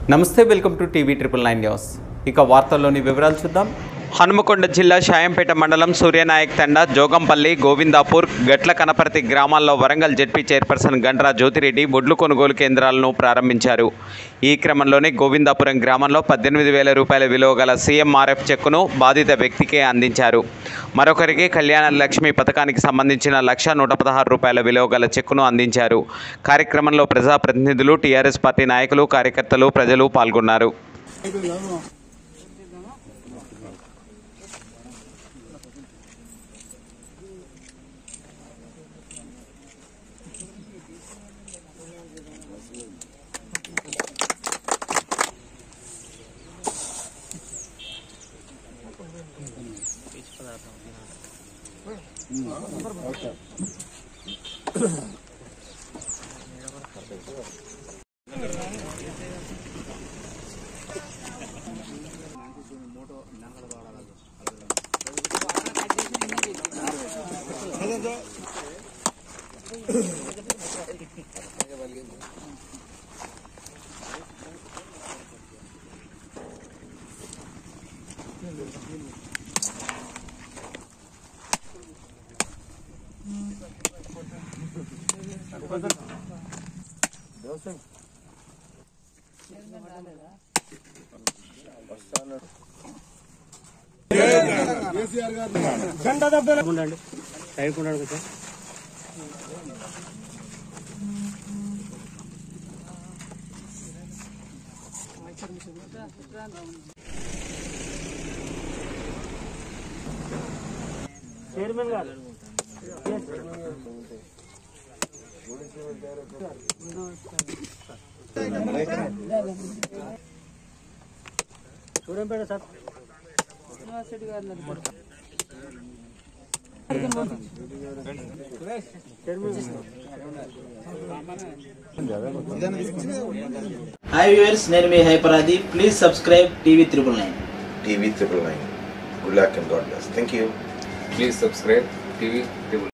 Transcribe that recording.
నమస్తే welcome to TV triple nine news ఇక వార్తల్లోని వివరాలు చూద్దాం హనుమకొండ జిల్లా షాయంపేట మండలం సూర్యనాయక్ తండ జోగంపల్లి గోవిందాపూర్ గట్ల కనపర్తి గ్రామాల్లో వరంగల్ జెడ్పీ చైర్పర్సన్ గండ్రా జ్యోతిరెడ్డి వడ్లు కొనుగోలు కేంద్రాలను ప్రారంభించారు ఈ క్రమంలోనే గోవిందాపురం గ్రామంలో పద్దెనిమిది వేల రూపాయల విలువ గల సీఎంఆర్ఎఫ్ చెక్కును బాధిత వ్యక్తికే అందించారు మరొకరికి కళ్యాణ లక్ష్మి పథకానికి సంబంధించిన లక్ష నూట పదహారు రూపాయల విలువ గల చెక్కును అందించారు కార్యక్రమంలో ప్రజాప్రతినిధులు టీఆర్ఎస్ పార్టీ నాయకులు కార్యకర్తలు ప్రజలు పాల్గొన్నారు ఉండండి సైడ్ ఉండండి కొంచెం చైర్మన్ గారు చూడండి సార్ హాయ్ వ్యూవర్స్ నేను మీ హైపరాది please subscribe TV triple nine TV triple nine. Good luck and God bless. Thank you. Please subscribe TV